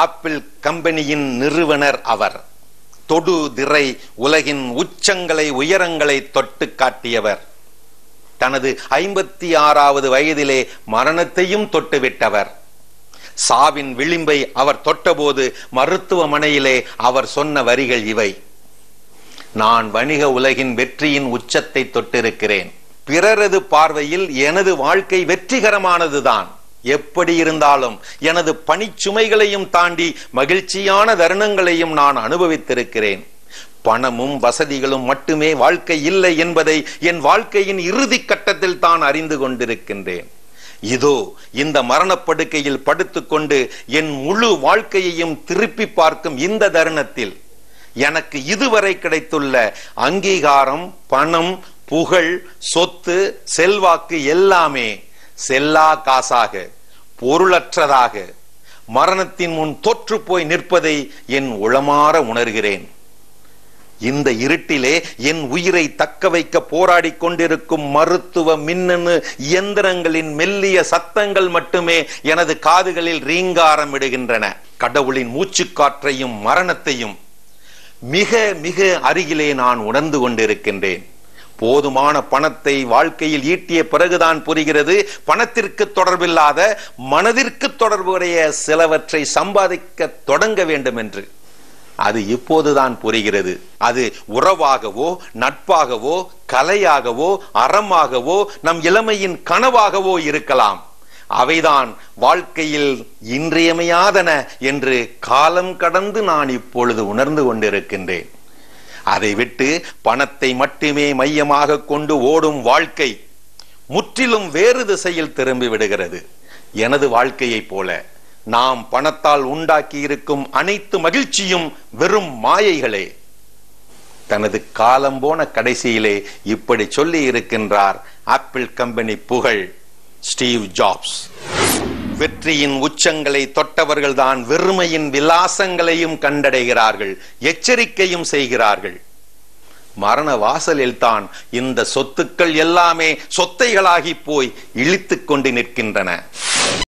apple கம்பெனியின் நிறுவனர் அவர் தொடு திரை உலகின் உச்சங்களை உயரங்களை தொட்டு காட்டியவர் தனது ஐம்பத்தி ஆறாவது வயதிலே மரணத்தையும் தொட்டுவிட்டவர் சாவின் விளிம்பை அவர் தொட்டபோது மருத்துவமனையிலே அவர் சொன்ன வரிகள் இவை நான் வணிக உலகின் வெற்றியின் உச்சத்தை தொட்டிருக்கிறேன் பிறரது பார்வையில் எனது வாழ்க்கை வெற்றிகரமானதுதான் எப்படி இருந்தாலும் எனது பணிச்சுமைகளையும் தாண்டி மகிழ்ச்சியான தருணங்களையும் நான் அனுபவித்திருக்கிறேன் பணமும் வசதிகளும் மட்டுமே வாழ்க்கை இல்லை என்பதை என் வாழ்க்கையின் இறுதி கட்டத்தில் தான் அறிந்து கொண்டிருக்கின்றேன் இதோ இந்த மரணப்படுக்கையில் படுத்துக்கொண்டு என் முழு வாழ்க்கையையும் திருப்பி பார்க்கும் இந்த தருணத்தில் எனக்கு இதுவரை கிடைத்துள்ள அங்கீகாரம் பணம் புகழ் சொத்து செல்வாக்கு எல்லாமே செல்லா காசாக பொருளற்றதாக மரணத்தின் முன் தொற்று போய் நிற்பதை என் உளமாற உணர்கிறேன் இந்த இருட்டிலே என் உயிரை தக்க வைக்க போராடி கொண்டிருக்கும் மருத்துவ மின்னணு இயந்திரங்களின் மெல்லிய சத்தங்கள் மட்டுமே எனது காதுகளில் ரீங்காரம் இடுகின்றன கடவுளின் மூச்சுக்காற்றையும் மரணத்தையும் மிக மிக அருகிலே நான் உணர்ந்து கொண்டிருக்கின்றேன் போதுமான பணத்தை வாழ்க்கையில் ஈட்டிய பிறகுதான் புரிகிறது பணத்திற்கு தொடர்பில்லாத மனதிற்கு தொடர்புடைய சிலவற்றை சம்பாதிக்க தொடங்க வேண்டும் என்று அது இப்போதுதான் புரிகிறது அது உறவாகவோ நட்பாகவோ கலையாகவோ அறமாகவோ நம் இளமையின் கனவாகவோ இருக்கலாம் அவைதான் வாழ்க்கையில் இன்றியமையாதன என்று காலம் கடந்து நான் இப்பொழுது உணர்ந்து கொண்டிருக்கின்றேன் அதை விட்டு பணத்தை மட்டுமே மையமாக கொண்டு ஓடும் வாழ்க்கை முற்றிலும் வேறு திசையில் திரும்பி விடுகிறது எனது வாழ்க்கையைப் போல நாம் பணத்தால் உண்டாக்கி இருக்கும் அனைத்து மகிழ்ச்சியும் வெறும் மாயைகளே தனது காலம் போன கடைசியிலே இப்படி சொல்லி இருக்கின்றார் ஆப்பிள் கம்பெனி புகழ் ஸ்டீவ் ஜாப்ஸ் வெற்றியின் உச்சங்களை தொட்டவர்கள்தான் வெறுமையின் விலாசங்களையும் கண்டடைகிறார்கள் எச்சரிக்கையும் செய்கிறார்கள் மரண வாசலில் தான் இந்த சொத்துக்கள் எல்லாமே சொத்தைகளாகி போய் இழித்துக் கொண்டு நிற்கின்றன